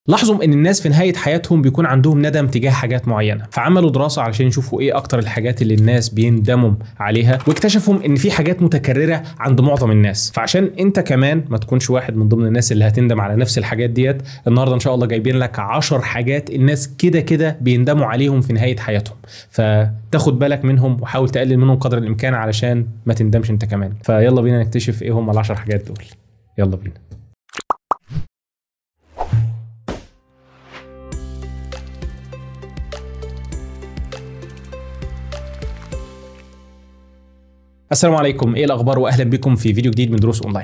لاحظوا ان الناس في نهايه حياتهم بيكون عندهم ندم تجاه حاجات معينه فعملوا دراسه علشان يشوفوا ايه اكتر الحاجات اللي الناس بيندموا عليها واكتشفوا ان في حاجات متكرره عند معظم الناس فعشان انت كمان ما تكونش واحد من ضمن الناس اللي هتندم على نفس الحاجات ديت النهارده ان شاء الله جايبين لك 10 حاجات الناس كده كده بيندموا عليهم في نهايه حياتهم فتاخد بالك منهم وحاول تقلل منهم قدر الامكان علشان ما تندمش انت كمان فيلا بينا نكتشف ايه هم ال10 حاجات دول يلا بينا السلام عليكم ايه الاخبار واهلا بكم في فيديو جديد من دروس اونلاين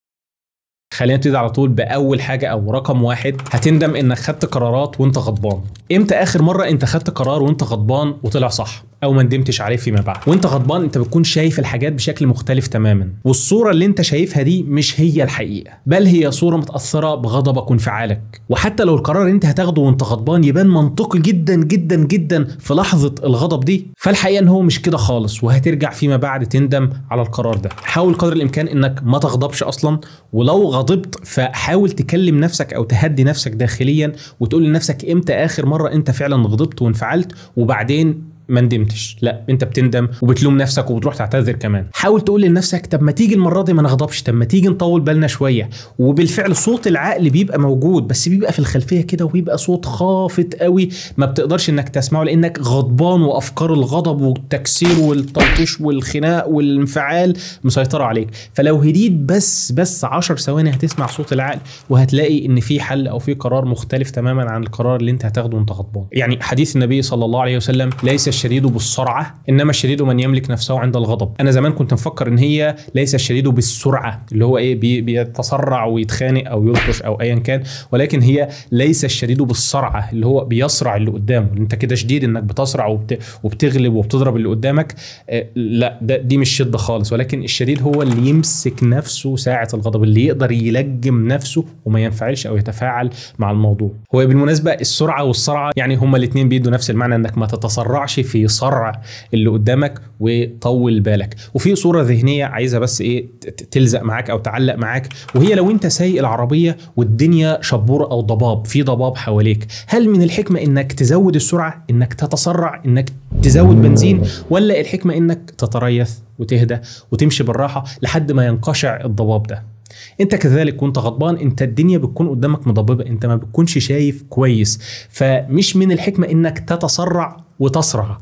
خلينا نبتدي على طول باول حاجه او رقم واحد هتندم انك خدت قرارات وانت غضبان امتى اخر مره انت خدت قرار وانت غضبان وطلع صح او ما ندمتش عليه فيما بعد وانت غضبان انت بتكون شايف الحاجات بشكل مختلف تماما والصوره اللي انت شايفها دي مش هي الحقيقه بل هي صوره متاثره بغضبك وانفعالك وحتى لو القرار انت هتاخده وانت غضبان يبان منطقي جدا جدا جدا في لحظه الغضب دي فالحقيقه ان هو مش كده خالص وهترجع فيما بعد تندم على القرار ده حاول قدر الامكان انك ما تغضبش اصلا ولو غضبت فحاول تكلم نفسك او تهدي نفسك داخليا وتقول لنفسك امتى اخر مره انت فعلا غضبت وانفعلت وبعدين ما ندمتش لا انت بتندم وبتلوم نفسك وبتروح تعتذر كمان حاول تقول لنفسك طب ما تيجي المره دي ما نغضبش طب ما تيجي نطول بالنا شويه وبالفعل صوت العقل بيبقى موجود بس بيبقى في الخلفيه كده وبيبقى صوت خافت قوي ما بتقدرش انك تسمعه لانك غضبان وافكار الغضب والتكسير والتلطيش والخناق والانفعال مسيطره عليك فلو هديت بس بس 10 ثواني هتسمع صوت العقل وهتلاقي ان في حل او في قرار مختلف تماما عن القرار اللي انت هتاخده وانت غضبان يعني حديث النبي صلى الله عليه وسلم ليس الشديد بالسرعه انما الشديد من يملك نفسه عند الغضب انا زمان كنت مفكر ان هي ليس الشديد بالسرعه اللي هو ايه بي بيتسرع ويتخانق او يلطش او ايا كان ولكن هي ليس الشديد بالسرعه اللي هو بيسرع اللي قدامه انت كده شديد انك بتسرع وبت... وبتغلب وبتضرب اللي قدامك آه لا ده دي مش شده خالص ولكن الشديد هو اللي يمسك نفسه ساعه الغضب اللي يقدر يلجم نفسه وما ينفعلش او يتفاعل مع الموضوع هو بالمناسبه السرعه والصرعه يعني هما الاثنين بيدوا نفس المعنى انك ما تتسرعش في صرع اللي قدامك وطول بالك وفي صوره ذهنيه عايزه بس ايه تلزق معاك او تعلق معاك وهي لو انت سايق العربيه والدنيا شبوره او ضباب في ضباب حواليك هل من الحكمه انك تزود السرعه انك تتسرع انك تزود بنزين ولا الحكمه انك تتريث وتهدى وتمشي بالراحه لحد ما ينقشع الضباب ده انت كذلك وانت غضبان انت الدنيا بتكون قدامك مضببه انت ما بتكونش شايف كويس فمش من الحكمه انك تتسرع وتسرع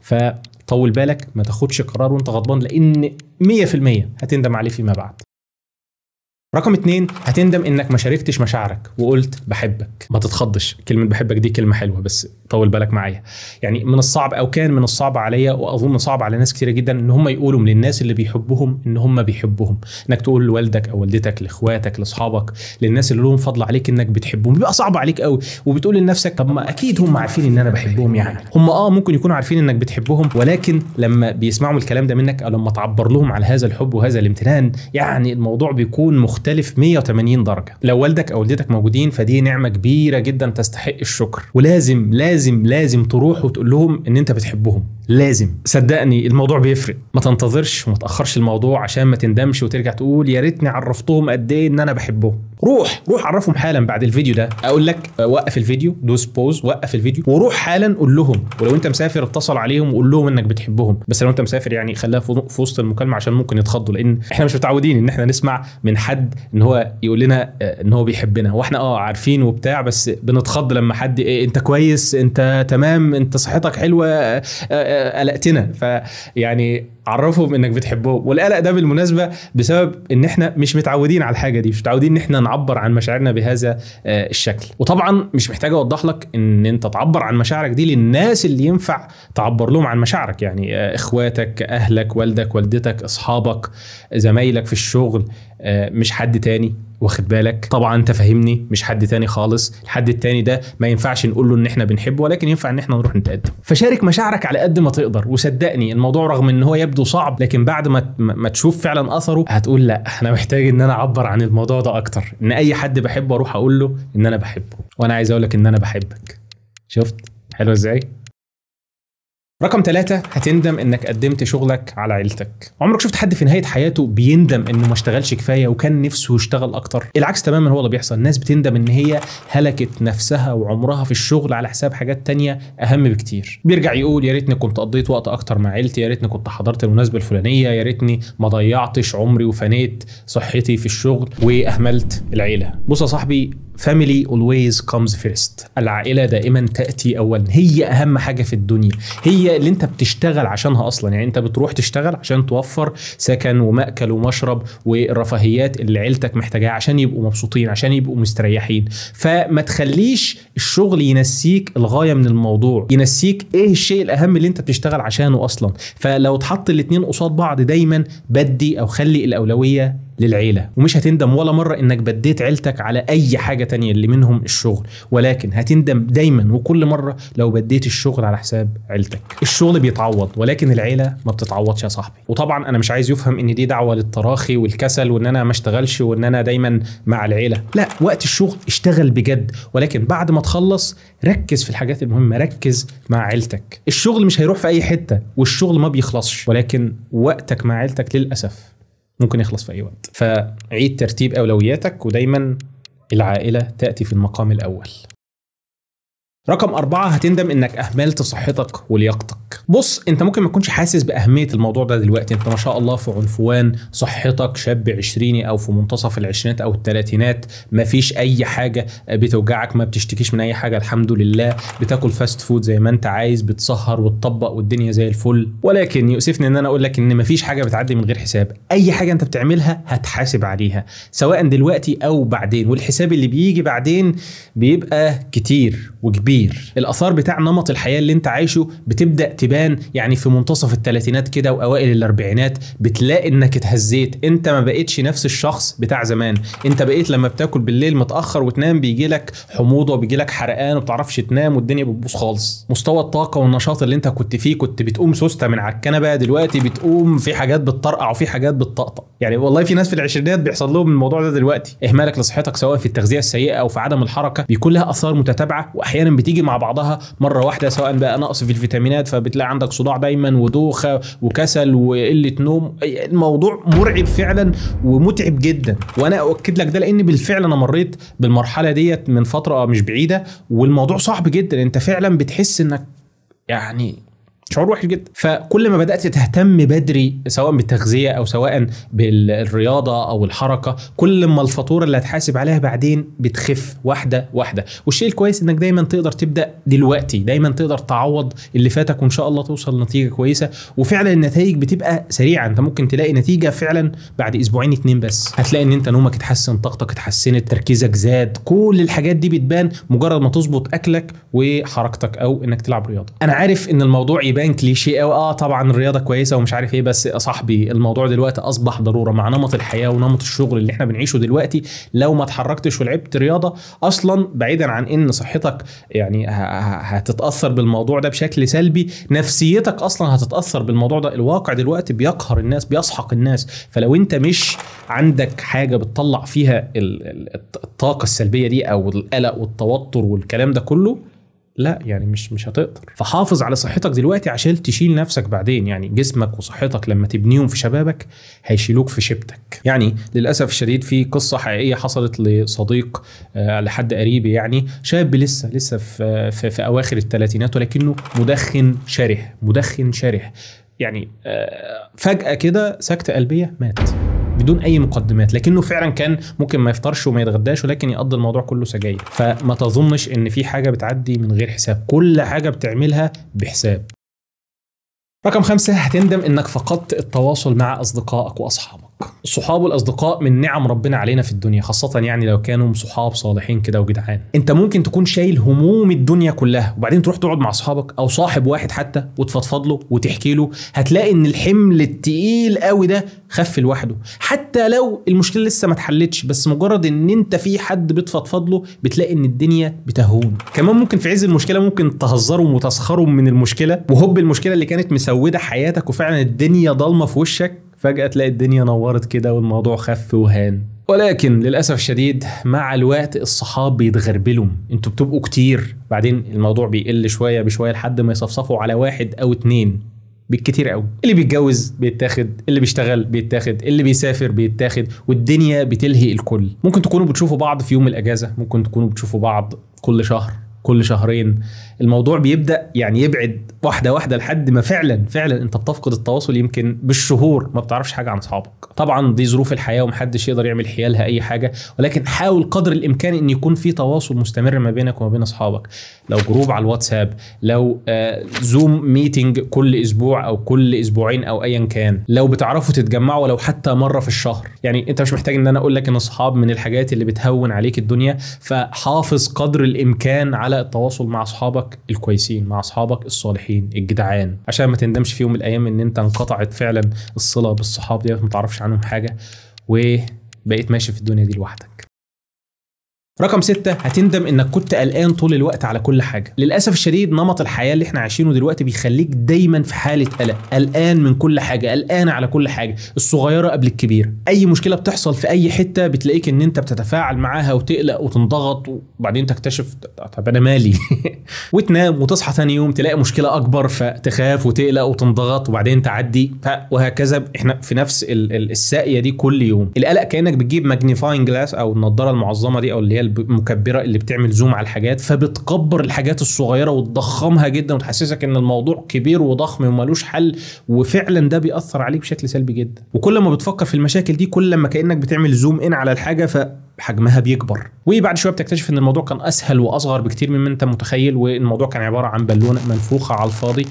فطول بالك ما تاخدش قرار وانت غضبان لان 100% هتندم عليه فيما بعد رقم اتنين هتندم انك ما شاركتش مشاعرك وقلت بحبك ما تتخضش كلمه بحبك دي كلمه حلوه بس طول بالك معايا يعني من الصعب او كان من الصعب عليا واظن صعب على ناس كتيره جدا ان هم يقولوا للناس اللي بيحبوهم ان هم بيحبوهم انك تقول لوالدك او والدتك لاخواتك لاصحابك للناس اللي لهم فضل عليك انك بتحبهم بيبقى صعب عليك قوي وبتقول لنفسك طب ما اكيد هم عارفين ان انا بحبهم يعني هم اه ممكن يكونوا عارفين انك بتحبهم ولكن لما بيسمعوا الكلام ده منك او لما تعبر لهم على هذا الحب وهذا الامتنان يعني الموضوع بيكون مختلف 180 درجه لو والدك او والدتك موجودين فدي نعمه كبيره جدا تستحق الشكر ولازم لازم لازم تروح وتقول لهم ان انت بتحبهم لازم صدقني الموضوع بيفرق ما تنتظرش وما تاخرش الموضوع عشان ما تندمش وترجع تقول يا ريتني عرفتهم قد ايه ان انا بحبهم روح روح عرفهم حالا بعد الفيديو ده اقول لك وقف الفيديو دوس بوز وقف الفيديو وروح حالا قول لهم ولو انت مسافر اتصل عليهم وقول لهم انك بتحبهم بس لو انت مسافر يعني خليها في وسط المكالمه عشان ممكن يتخضوا لان احنا مش متعودين ان احنا نسمع من حد ان هو يقول لنا ان هو بيحبنا واحنا اه عارفين وبتاع بس بنتخض لما حد إيه انت كويس انت تمام انت صحتك حلوه قلقتنا فيعني عرفهم انك بتحبهم والقلق ده بالمناسبه بسبب ان احنا مش متعودين على الحاجه دي مش متعودين ان احنا نعبر عن مشاعرنا بهذا الشكل وطبعا مش محتاج اوضح لك ان انت تعبر عن مشاعرك دي للناس اللي ينفع تعبر لهم عن مشاعرك يعني اخواتك اهلك والدك والدتك اصحابك زمايلك في الشغل مش حد تاني واخد بالك طبعا انت فاهمني مش حد تاني خالص الحد التاني ده ما ينفعش نقول له ان احنا بنحبه ولكن ينفع ان احنا نروح نتقدم فشارك مشاعرك على قد ما تقدر وصدقني الموضوع رغم ان هو يبدو صعب لكن بعد ما ما تشوف فعلا اثره هتقول لا انا محتاج ان انا اعبر عن الموضوع ده اكتر ان اي حد بحبه اروح اقول له ان انا بحبه وانا عايز اقول لك ان انا بحبك شفت حلو ازاي رقم ثلاثة هتندم انك قدمت شغلك على عيلتك عمرك شفت حد في نهاية حياته بيندم انه ما اشتغلش كفاية وكان نفسه يشتغل اكتر العكس تماما هو اللي بيحصل الناس بتندم ان هي هلكت نفسها وعمرها في الشغل على حساب حاجات تانية اهم بكتير بيرجع يقول يا ريتني كنت قضيت وقت اكتر مع عيلتي يا ريتني كنت حضرت المناسبة الفلانية يا ريتني ما ضيعتش عمري وفنيت صحتي في الشغل واهملت العيلة بص يا صاحبي family always comes first العائلة دائما تأتي أولا هي أهم حاجة في الدنيا هي اللي أنت بتشتغل عشانها أصلا يعني أنت بتروح تشتغل عشان توفر سكن ومأكل ومشرب والرفاهيات اللي عيلتك محتاجاها عشان يبقوا مبسوطين عشان يبقوا مستريحين فما تخليش الشغل ينسيك الغاية من الموضوع ينسيك إيه الشيء الأهم اللي أنت بتشتغل عشانه أصلا فلو تحط الاتنين قصاد بعض دايما بدي أو خلي الأولوية للعيلة ومش هتندم ولا مرة انك بديت عيلتك على اي حاجة تانية اللي منهم الشغل ولكن هتندم دايما وكل مرة لو بديت الشغل على حساب عيلتك الشغل بيتعوض ولكن العيلة ما بتتعوضش يا صاحبي وطبعا انا مش عايز يفهم ان دي دعوة للتراخي والكسل وان انا ما اشتغلش وان انا دايما مع العيلة لا وقت الشغل اشتغل بجد ولكن بعد ما تخلص ركز في الحاجات المهمة ركز مع عيلتك الشغل مش هيروح في اي حتة والشغل ما بيخلصش ولكن وقتك مع عيلتك للأسف ممكن يخلص في اي وقت فعيد ترتيب اولوياتك ودايما العائله تاتي في المقام الاول رقم أربعة هتندم إنك أهملت صحتك ولياقتك. بص أنت ممكن ما تكونش حاسس بأهمية الموضوع ده دلوقتي، أنت ما شاء الله في عنفوان صحتك شاب عشريني أو في منتصف العشرينات أو الثلاثينات، مفيش أي حاجة بتوجعك، ما بتشتكيش من أي حاجة الحمد لله، بتاكل فاست فود زي ما أنت عايز، بتسهر وتطبق والدنيا زي الفل، ولكن يؤسفني إن أنا أقول لك إن مفيش حاجة بتعدي من غير حساب، أي حاجة أنت بتعملها هتحاسب عليها، سواء دلوقتي أو بعدين، والحساب اللي بيجي بعدين بيبقى كتير وكبير كبير الاثار بتاع نمط الحياه اللي انت عايشه بتبدا تبان يعني في منتصف الثلاثينات كده واوائل الاربعينات بتلاقي انك اتهزيت انت ما بقتش نفس الشخص بتاع زمان انت بقيت لما بتاكل بالليل متاخر وتنام بيجي لك حموضه وبيجي لك حرقان وما بتعرفش تنام والدنيا بتبوظ خالص مستوى الطاقه والنشاط اللي انت كنت فيه كنت بتقوم سوسته من على الكنبه دلوقتي بتقوم في حاجات بتطرقع وفي حاجات بتطقطق يعني والله في ناس في العشرينات بيحصل لهم الموضوع ده دلوقتي اهمالك لصحتك سواء في التغذيه السيئه او في عدم الحركه بيكون لها اثار متتابعه واحيانا بتيجي مع بعضها مره واحده سواء بقى نقص في الفيتامينات فبتلاقي عندك صداع دايما ودوخه وكسل وقله نوم الموضوع مرعب فعلا ومتعب جدا وانا اؤكد لك ده لان بالفعل انا مريت بالمرحله ديت من فتره مش بعيده والموضوع صعب جدا انت فعلا بتحس انك يعني شعور وحش جدا فكل ما بدات تهتم بدري سواء بالتغذيه او سواء بالرياضه او الحركه كل ما الفاتوره اللي هتحاسب عليها بعدين بتخف واحده واحده والشيء الكويس انك دايما تقدر تبدا دلوقتي دايما تقدر تعوض اللي فاتك وان شاء الله توصل لنتيجه كويسه وفعلا النتائج بتبقى سريعه انت ممكن تلاقي نتيجه فعلا بعد اسبوعين اتنين بس هتلاقي ان انت نومك اتحسن طاقتك اتحسنت تركيزك زاد كل الحاجات دي بتبان مجرد ما تظبط اكلك وحركتك او انك تلعب رياضه انا عارف ان الموضوع يبان كليشيه قوي اه طبعا الرياضه كويسه ومش عارف ايه بس يا صاحبي الموضوع دلوقتي اصبح ضروره مع نمط الحياه ونمط الشغل اللي احنا بنعيشه دلوقتي لو ما اتحركتش ولعبت رياضه اصلا بعيدا عن ان صحتك يعني هتتاثر بالموضوع ده بشكل سلبي نفسيتك اصلا هتتاثر بالموضوع ده الواقع دلوقتي بيقهر الناس بيسحق الناس فلو انت مش عندك حاجه بتطلع فيها الطاقه السلبيه دي او القلق والتوتر والكلام ده كله لا يعني مش مش هتقدر فحافظ على صحتك دلوقتي عشان تشيل نفسك بعدين يعني جسمك وصحتك لما تبنيهم في شبابك هيشيلوك في شبتك يعني للاسف الشديد في قصه حقيقيه حصلت لصديق آه لحد قريبي يعني شاب لسه لسه في في, في اواخر الثلاثينات ولكنه مدخن شره مدخن شره يعني آه فجاه كده سكته قلبيه مات بدون اي مقدمات لكنه فعلا كان ممكن ما يفطرش وما يتغداش ولكن يقضي الموضوع كله سجاير فما تظنش ان في حاجه بتعدي من غير حساب كل حاجه بتعملها بحساب رقم خمسة هتندم انك فقدت التواصل مع اصدقائك واصحابك الصحاب والاصدقاء من نعم ربنا علينا في الدنيا خاصه يعني لو كانوا صحاب صالحين كده وجدعان انت ممكن تكون شايل هموم الدنيا كلها وبعدين تروح تقعد مع اصحابك او صاحب واحد حتى وتفضفض له وتحكي له هتلاقي ان الحمل التقيل قوي ده خف لوحده حتى لو المشكله لسه ما اتحلتش بس مجرد ان انت في حد بتفضفض له بتلاقي ان الدنيا بتهون كمان ممكن في عز المشكله ممكن تهزروا وتسخروا من المشكله وهوب المشكله اللي كانت مسوده حياتك وفعلا الدنيا ضلمه في وشك فجأة تلاقي الدنيا نورت كده والموضوع خف وهان ولكن للاسف الشديد مع الوقت الصحاب بيتغربلوا انتوا بتبقوا كتير بعدين الموضوع بيقل شويه بشويه لحد ما يصفصفوا على واحد او اتنين بالكتير قوي اللي بيتجوز بيتاخد اللي بيشتغل بيتاخد اللي بيسافر بيتاخد والدنيا بتلهي الكل ممكن تكونوا بتشوفوا بعض في يوم الاجازه ممكن تكونوا بتشوفوا بعض كل شهر كل شهرين الموضوع بيبدا يعني يبعد واحده واحده لحد ما فعلا فعلا انت بتفقد التواصل يمكن بالشهور ما بتعرفش حاجه عن اصحابك طبعا دي ظروف الحياه ومحدش يقدر يعمل حيالها اي حاجه ولكن حاول قدر الامكان ان يكون في تواصل مستمر ما بينك وما بين اصحابك لو جروب على الواتساب لو آه زوم ميتنج كل اسبوع او كل اسبوعين او ايا كان لو بتعرفوا تتجمعوا ولو حتى مره في الشهر يعني انت مش محتاج ان انا اقول لك ان الصحاب من الحاجات اللي بتهون عليك الدنيا فحافظ قدر الامكان على التواصل مع اصحابك الكويسين مع اصحابك الصالحين الجدعان عشان ما تندمش في يوم من الايام ان انت انقطعت فعلا الصله بالصحاب ديت ما تعرفش عنهم حاجه وبقيت ماشي في الدنيا دي لوحدك رقم ستة هتندم انك كنت قلقان طول الوقت على كل حاجة للأسف الشديد نمط الحياة اللي احنا عايشينه دلوقتي بيخليك دايما في حالة قلق قلقان من كل حاجة قلقان على كل حاجة الصغيرة قبل الكبيرة أي مشكلة بتحصل في أي حتة بتلاقيك ان انت بتتفاعل معاها وتقلق وتنضغط وبعدين تكتشف طب انا مالي وتنام وتصحى ثاني يوم تلاقي مشكلة أكبر فتخاف وتقلق وتنضغط وبعدين تعدي وهكذا احنا في نفس الساقية دي كل يوم القلق كأنك بتجيب ماجنيفاينج جلاس أو النضارة المعظمة دي أو اللي هي المكبره اللي بتعمل زوم على الحاجات فبتكبر الحاجات الصغيره وتضخمها جدا وتحسسك ان الموضوع كبير وضخم وملوش حل وفعلا ده بيأثر عليك بشكل سلبي جدا وكل ما بتفكر في المشاكل دي كل ما كانك بتعمل زوم ان على الحاجه ف حجمها بيكبر وبعد شويه بتكتشف ان الموضوع كان اسهل واصغر بكتير مما انت متخيل والموضوع كان عباره عن بالونه منفوخه على الفاضي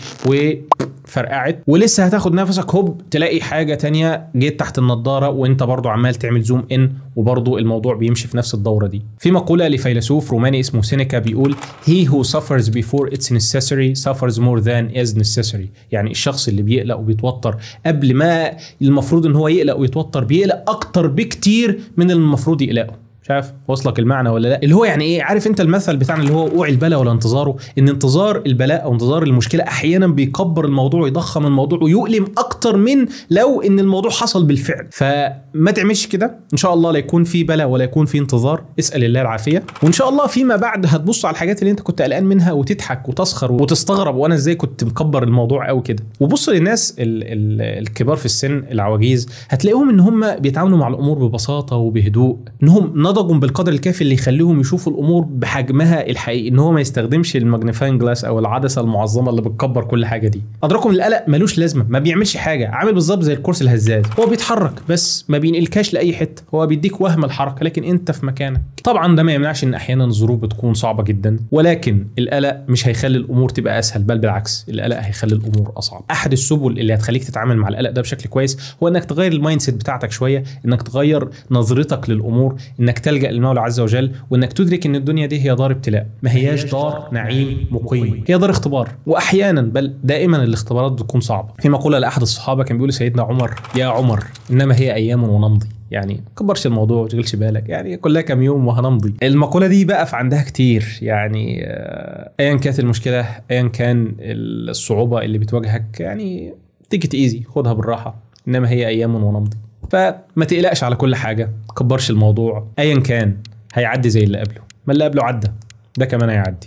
وفرقعت ولسه هتاخد نفسك هوب تلاقي حاجه تانية جيت تحت النضاره وانت برضو عمال تعمل زوم ان وبرضو الموضوع بيمشي في نفس الدوره دي في مقوله لفيلسوف روماني اسمه سينيكا بيقول he who suffers before it's necessary suffers more than is necessary يعني الشخص اللي بيقلق وبيتوتر قبل ما المفروض ان هو يقلق ويتوتر بيقلق اكتر بكتير من المفروض يقلقه مش عارف وصلك المعنى ولا لا اللي هو يعني ايه عارف انت المثل بتاعنا اللي هو وقوع البلاء ولا انتظاره ان انتظار البلاء او انتظار المشكله احيانا بيكبر الموضوع ويضخم الموضوع ويؤلم اكتر من لو ان الموضوع حصل بالفعل فما تعملش كده ان شاء الله لا يكون في بلاء ولا يكون في انتظار اسال الله العافيه وان شاء الله فيما بعد هتبص على الحاجات اللي انت كنت قلقان منها وتضحك وتسخر وتستغرب وانا ازاي كنت مكبر الموضوع قوي كده وبص للناس ال ال الكبار في السن العواجيز هتلاقيهم ان هم بيتعاملوا مع الامور ببساطه وبهدوء انهم نضجوا بالقدر الكافي اللي يخليهم يشوفوا الامور بحجمها الحقيقي ان هو ما يستخدمش الماجنيفاين جلاس او العدسه المعظمه اللي بتكبر كل حاجه دي ادراكم القلق ملوش لازمه ما بيعملش حاجه عامل بالظبط زي الكرسي الهزاز هو بيتحرك بس ما بينقلكاش لاي حته هو بيديك وهم الحركه لكن انت في مكانك طبعا ده ما يمنعش ان احيانا الظروف بتكون صعبه جدا ولكن القلق مش هيخلي الامور تبقى اسهل بل بالعكس القلق هيخلي الامور اصعب احد السبل اللي هتخليك تتعامل مع القلق ده بشكل كويس هو انك تغير المايند سيت بتاعتك شويه انك تغير نظرتك للامور انك تلجا للمولى عز وجل وانك تدرك ان الدنيا دي هي دار ابتلاء ما هياش دار نعيم مقيم هي دار اختبار واحيانا بل دائما الاختبارات بتكون صعبه في مقوله لاحد الصحابه كان بيقول سيدنا عمر يا عمر انما هي ايام ونمضي يعني ما تكبرش الموضوع ما تشغلش بالك يعني كلها كام يوم وهنمضي المقوله دي بقى في عندها كتير يعني ايا كانت المشكله ايا كان الصعوبه اللي بتواجهك يعني تيجي ايزي خدها بالراحه انما هي ايام ونمضي فما تقلقش على كل حاجه ما تكبرش الموضوع ايا كان هيعدي زي اللي قبله ما اللي قبله عدى ده كمان هيعدي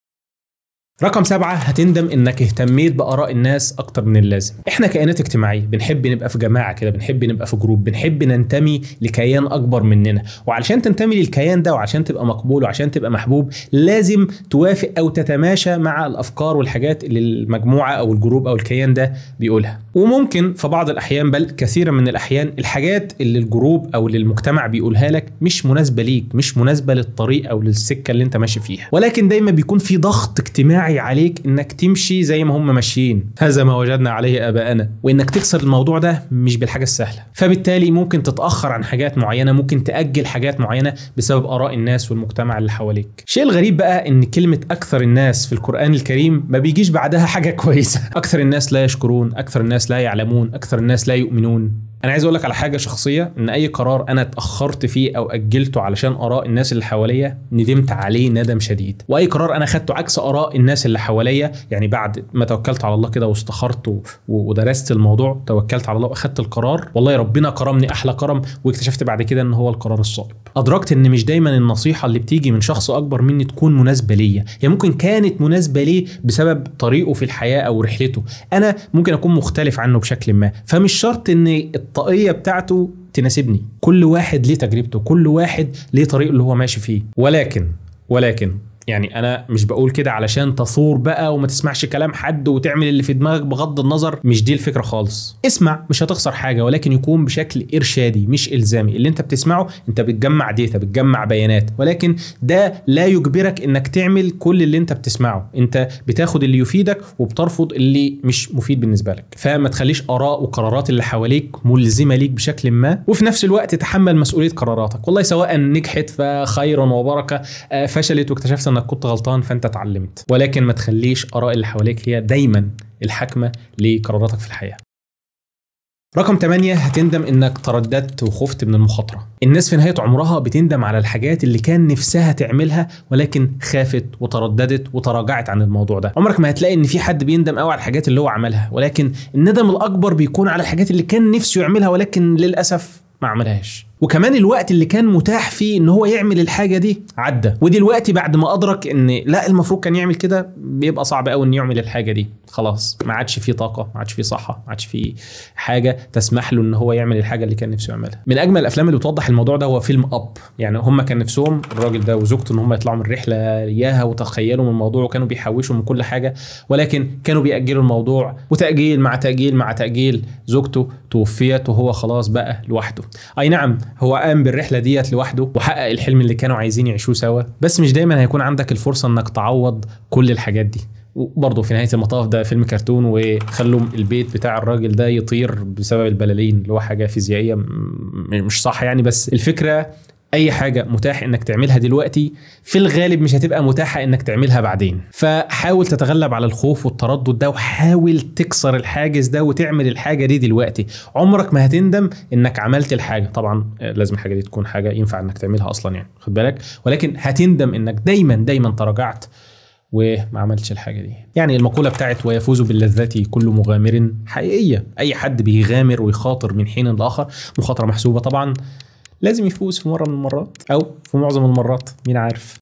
رقم سبعة هتندم انك اهتميت بآراء الناس اكتر من اللازم احنا كائنات اجتماعية بنحب نبقى في جماعة كده بنحب نبقى في جروب بنحب ننتمي لكيان اكبر مننا وعلشان تنتمي للكيان ده وعشان تبقى مقبول وعشان تبقى محبوب لازم توافق او تتماشى مع الافكار والحاجات اللي المجموعة او الجروب او الكيان ده بيقولها وممكن في بعض الاحيان بل كثيرا من الاحيان الحاجات اللي الجروب او اللي المجتمع بيقولها لك مش مناسبة ليك مش مناسبة للطريق او للسكة اللي انت ماشي فيها ولكن دايما بيكون في ضغط اجتماعي السعي عليك انك تمشي زي ما هم ماشيين هذا ما وجدنا عليه اباءنا وانك تكسر الموضوع ده مش بالحاجه السهله فبالتالي ممكن تتاخر عن حاجات معينه ممكن تاجل حاجات معينه بسبب اراء الناس والمجتمع اللي حواليك الشيء الغريب بقى ان كلمه اكثر الناس في القران الكريم ما بيجيش بعدها حاجه كويسه اكثر الناس لا يشكرون اكثر الناس لا يعلمون اكثر الناس لا يؤمنون انا عايز اقول لك على حاجه شخصيه ان اي قرار انا اتاخرت فيه او اجلته علشان اراء الناس اللي حواليا ندمت عليه ندم شديد واي قرار انا خدته عكس اراء الناس اللي حواليا يعني بعد ما توكلت على الله كده واستخرت و- ودرست الموضوع توكلت على الله واخدت القرار والله ربنا كرمني احلى كرم واكتشفت بعد كده ان هو القرار الصائب ادركت ان مش دايما النصيحه اللي بتيجي من شخص اكبر مني تكون مناسبه ليا هي ممكن كانت مناسبه ليه بسبب طريقه في الحياه او رحلته انا ممكن اكون مختلف عنه بشكل ما فمش شرط ان الطاقيه بتاعته تناسبني كل واحد ليه تجربته كل واحد ليه طريقه اللي هو ماشي فيه ولكن ولكن يعني انا مش بقول كده علشان تثور بقى وما تسمعش كلام حد وتعمل اللي في دماغك بغض النظر مش دي الفكره خالص اسمع مش هتخسر حاجه ولكن يكون بشكل ارشادي مش الزامي اللي انت بتسمعه انت بتجمع ديتا بتجمع بيانات ولكن ده لا يجبرك انك تعمل كل اللي انت بتسمعه انت بتاخد اللي يفيدك وبترفض اللي مش مفيد بالنسبه لك فما تخليش اراء وقرارات اللي حواليك ملزمه ليك بشكل ما وفي نفس الوقت تحمل مسؤوليه قراراتك والله سواء نجحت فخير وبركه آه، فشلت واكتشفت انك كنت غلطان فانت اتعلمت ولكن ما تخليش اراء اللي حواليك هي دايما الحاكمه لقراراتك في الحياه رقم 8 هتندم انك ترددت وخفت من المخاطره الناس في نهايه عمرها بتندم على الحاجات اللي كان نفسها تعملها ولكن خافت وترددت وتراجعت عن الموضوع ده عمرك ما هتلاقي ان في حد بيندم قوي على الحاجات اللي هو عملها ولكن الندم الاكبر بيكون على الحاجات اللي كان نفسه يعملها ولكن للاسف ما عملهاش وكمان الوقت اللي كان متاح فيه ان هو يعمل الحاجه دي عدى ودلوقتي بعد ما ادرك ان لا المفروض كان يعمل كده بيبقى صعب قوي انه يعمل الحاجه دي خلاص ما عادش فيه طاقه ما عادش فيه صحه ما عادش فيه حاجه تسمح له ان هو يعمل الحاجه اللي كان نفسه يعملها من اجمل الافلام اللي بتوضح الموضوع ده هو فيلم اب يعني هم كان نفسهم الراجل ده وزوجته ان هم يطلعوا من رحله اياها وتخيلوا من الموضوع وكانوا بيحوشوا من كل حاجه ولكن كانوا بيأجلوا الموضوع وتأجيل مع تأجيل مع تأجيل زوجته توفيت وهو خلاص بقى لوحده اي نعم هو قام بالرحله ديت لوحده وحقق الحلم اللي كانوا عايزين يعيشوه سوا بس مش دايما هيكون عندك الفرصه انك تعوض كل الحاجات دي وبرضه في نهايه المطاف ده فيلم كرتون وخلوا البيت بتاع الراجل ده يطير بسبب البلالين اللي هو حاجه فيزيائيه م- مش صح يعني بس الفكره اي حاجه متاح انك تعملها دلوقتي في الغالب مش هتبقى متاحه انك تعملها بعدين فحاول تتغلب على الخوف والتردد ده وحاول تكسر الحاجز ده وتعمل الحاجه دي دلوقتي عمرك ما هتندم انك عملت الحاجه طبعا آه، لازم الحاجه دي تكون حاجه ينفع انك تعملها اصلا يعني خد بالك ولكن هتندم انك دايما دايما تراجعت وما عملتش الحاجه دي يعني المقوله بتاعت ويفوز باللذات كل مغامر حقيقيه اي حد بيغامر ويخاطر من حين لاخر مخاطره محسوبه طبعا لازم يفوز في مره من المرات او في معظم المرات مين عارف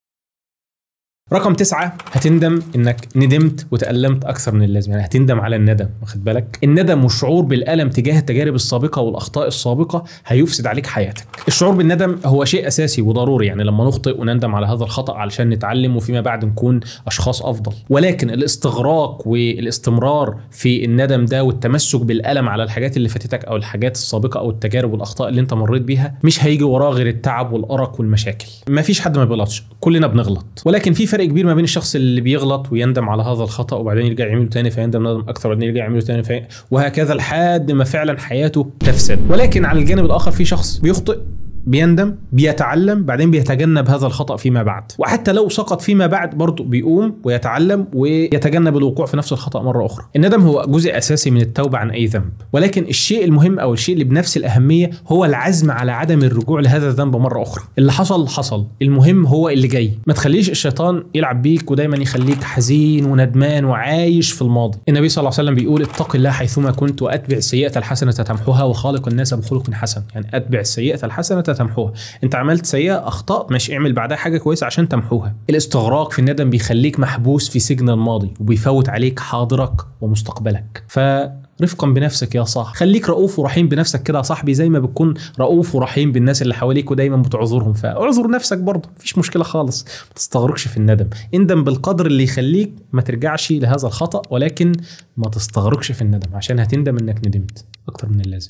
رقم تسعة هتندم انك ندمت وتألمت اكثر من اللازم يعني هتندم على الندم واخد بالك الندم والشعور بالألم تجاه التجارب السابقة والاخطاء السابقة هيفسد عليك حياتك الشعور بالندم هو شيء اساسي وضروري يعني لما نخطئ ونندم على هذا الخطأ علشان نتعلم وفيما بعد نكون اشخاص افضل ولكن الاستغراق والاستمرار في الندم ده والتمسك بالألم على الحاجات اللي فاتتك او الحاجات السابقة او التجارب والاخطاء اللي انت مريت بيها مش هيجي وراه غير التعب والارق والمشاكل مفيش حد ما بيغلطش كلنا بنغلط ولكن في فرق كبير ما بين الشخص اللي بيغلط ويندم على هذا الخطا وبعدين يرجع يعمله تاني فيندم ندم اكثر وبعدين يرجع يعمله تاني في وهكذا لحد ما فعلا حياته تفسد ولكن على الجانب الاخر في شخص بيخطئ بيندم بيتعلم بعدين بيتجنب هذا الخطأ فيما بعد وحتى لو سقط فيما بعد برضه بيقوم ويتعلم ويتجنب الوقوع في نفس الخطأ مرة أخرى الندم هو جزء أساسي من التوبة عن أي ذنب ولكن الشيء المهم أو الشيء اللي بنفس الأهمية هو العزم على عدم الرجوع لهذا الذنب مرة أخرى اللي حصل حصل المهم هو اللي جاي ما تخليش الشيطان يلعب بيك ودايما يخليك حزين وندمان وعايش في الماضي النبي صلى الله عليه وسلم بيقول اتق الله حيثما كنت وأتبع السيئة الحسنة تمحوها وخالق الناس بخلق حسن يعني أتبع السيئة الحسنة تمحوها انت عملت سيئه اخطات ماشي اعمل بعدها حاجه كويسه عشان تمحوها الاستغراق في الندم بيخليك محبوس في سجن الماضي وبيفوت عليك حاضرك ومستقبلك فرفقا بنفسك يا صاح خليك رؤوف ورحيم بنفسك كده يا صاحبي زي ما بتكون رؤوف ورحيم بالناس اللي حواليك ودايما بتعذرهم فاعذر نفسك برضه مفيش مشكله خالص ما تستغرقش في الندم اندم بالقدر اللي يخليك ما ترجعش لهذا الخطا ولكن ما تستغرقش في الندم عشان هتندم انك ندمت اكتر من اللازم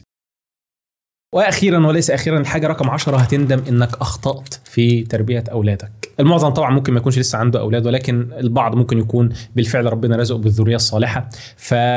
واخيرا وليس اخيرا الحاجه رقم 10 هتندم انك اخطات في تربيه اولادك المعظم طبعا ممكن ما يكونش لسه عنده اولاد ولكن البعض ممكن يكون بالفعل ربنا رزقه بالذريه الصالحه فاكتر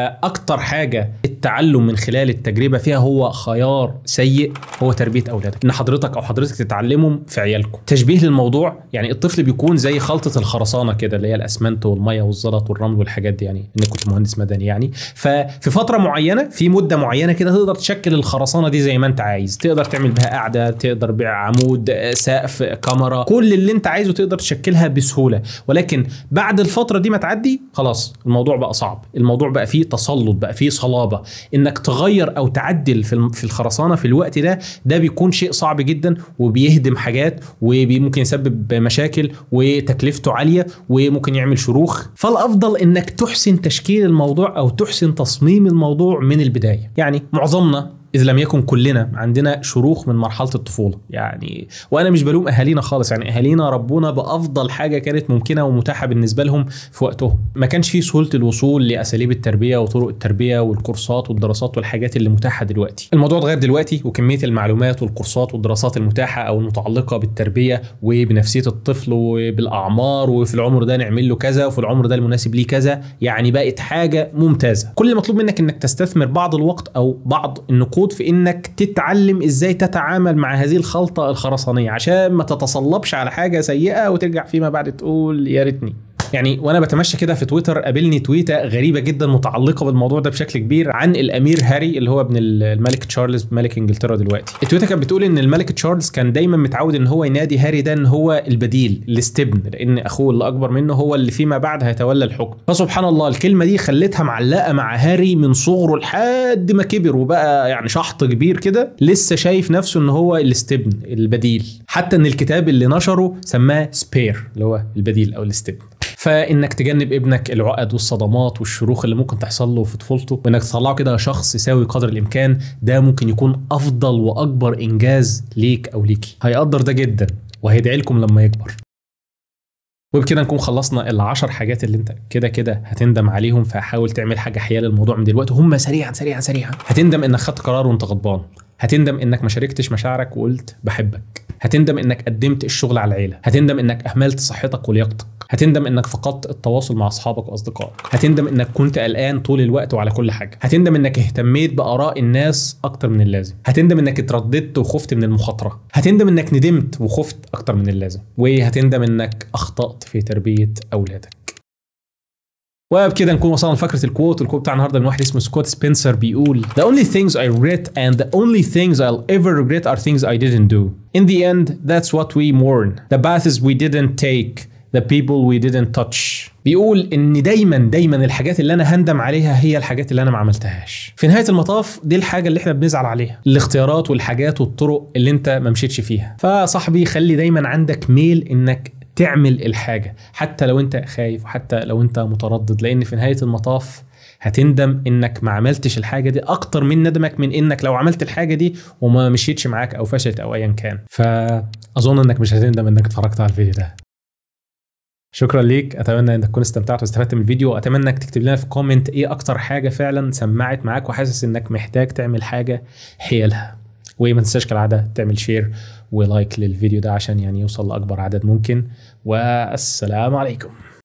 اكتر حاجه التعلم من خلال التجربه فيها هو خيار سيء هو تربيه اولادك ان حضرتك او حضرتك تتعلمهم في عيالكم تشبيه للموضوع يعني الطفل بيكون زي خلطه الخرسانه كده اللي هي الاسمنت والميه والزلط والرمل والحاجات دي يعني انك كنت مهندس مدني يعني ففي فتره معينه في مده معينه كده تقدر تشكل الخرسانه دي زي ما انت عايز تقدر تعمل بها قاعده تقدر بيع عمود سقف كاميرا كل اللي انت عايزه تقدر تشكلها بسهوله ولكن بعد الفتره دي ما تعدي خلاص الموضوع بقى صعب الموضوع بقى فيه تسلط بقى فيه صلابه انك تغير او تعدل في في الخرسانه في الوقت ده ده بيكون شيء صعب جدا وبيهدم حاجات وممكن يسبب مشاكل وتكلفته عاليه وممكن يعمل شروخ فالافضل انك تحسن تشكيل الموضوع او تحسن تصميم الموضوع من البدايه يعني معظمنا اذ لم يكن كلنا عندنا شروخ من مرحله الطفوله يعني وانا مش بلوم اهالينا خالص يعني اهالينا ربونا بافضل حاجه كانت ممكنه ومتاحه بالنسبه لهم في وقتهم ما كانش في سهوله الوصول لاساليب التربيه وطرق التربيه والكورسات والدراسات والحاجات اللي متاحه دلوقتي الموضوع اتغير دلوقتي وكميه المعلومات والكورسات والدراسات المتاحه او المتعلقه بالتربيه وبنفسيه الطفل وبالاعمار وفي العمر ده نعمل له كذا وفي العمر ده المناسب ليه كذا يعني بقت حاجه ممتازه كل المطلوب منك انك تستثمر بعض الوقت او بعض النقود النقود في انك تتعلم ازاي تتعامل مع هذه الخلطه الخرسانيه عشان ما تتصلبش على حاجه سيئه وترجع فيما بعد تقول يا ريتني يعني وانا بتمشى كده في تويتر قابلني تويته غريبه جدا متعلقه بالموضوع ده بشكل كبير عن الامير هاري اللي هو ابن الملك تشارلز ملك انجلترا دلوقتي التويته كانت بتقول ان الملك تشارلز كان دايما متعود ان هو ينادي هاري ده ان هو البديل الاستبن لان اخوه اللي اكبر منه هو اللي فيما بعد هيتولى الحكم فسبحان الله الكلمه دي خلتها معلقه مع هاري من صغره لحد ما كبر وبقى يعني شحط كبير كده لسه شايف نفسه ان هو الاستبن البديل حتى ان الكتاب اللي نشره سماه سبير اللي هو البديل او الاستبن فانك تجنب ابنك العقد والصدمات والشروخ اللي ممكن تحصل له في طفولته وانك تطلعه كده شخص يساوي قدر الامكان ده ممكن يكون افضل واكبر انجاز ليك او ليكي هيقدر ده جدا وهيدعي لكم لما يكبر وبكده نكون خلصنا العشر حاجات اللي انت كده كده هتندم عليهم فحاول تعمل حاجه حيال الموضوع من دلوقتي هم سريعا سريعا سريعا هتندم انك خدت قرار وانت غضبان هتندم انك ما شاركتش مشاعرك وقلت بحبك هتندم انك قدمت الشغل على العيله هتندم انك اهملت صحتك ولياقتك هتندم انك فقدت التواصل مع اصحابك واصدقائك هتندم انك كنت قلقان طول الوقت وعلى كل حاجه هتندم انك اهتميت باراء الناس اكتر من اللازم هتندم انك اترددت وخفت من المخاطره هتندم انك ندمت وخفت اكتر من اللازم وهتندم انك اخطات في تربيه اولادك وبكده نكون وصلنا لفقره الكوت والكوت بتاع النهارده من واحد اسمه سكوت سبنسر بيقول The only things I regret and the only things I'll ever regret are things I didn't do. In the end, that's what we mourn. The paths we didn't take. The people we didn't touch. بيقول ان دايما دايما الحاجات اللي انا هندم عليها هي الحاجات اللي انا ما عملتهاش في نهايه المطاف دي الحاجه اللي احنا بنزعل عليها الاختيارات والحاجات والطرق اللي انت ما مشيتش فيها فصاحبي خلي دايما عندك ميل انك تعمل الحاجه حتى لو انت خايف وحتى لو انت متردد لان في نهايه المطاف هتندم انك ما عملتش الحاجه دي اكتر من ندمك من انك لو عملت الحاجه دي وما مشيتش معاك او فشلت او ايا كان فاظن انك مش هتندم انك اتفرجت على الفيديو ده شكرا ليك اتمنى انك تكون استمتعت واستفدت من الفيديو واتمنى انك تكتب لنا في كومنت ايه اكتر حاجه فعلا سمعت معاك وحاسس انك محتاج تعمل حاجه حيالها وما تنساش كالعاده تعمل شير ولايك للفيديو ده عشان يعني يوصل لاكبر عدد ممكن والسلام عليكم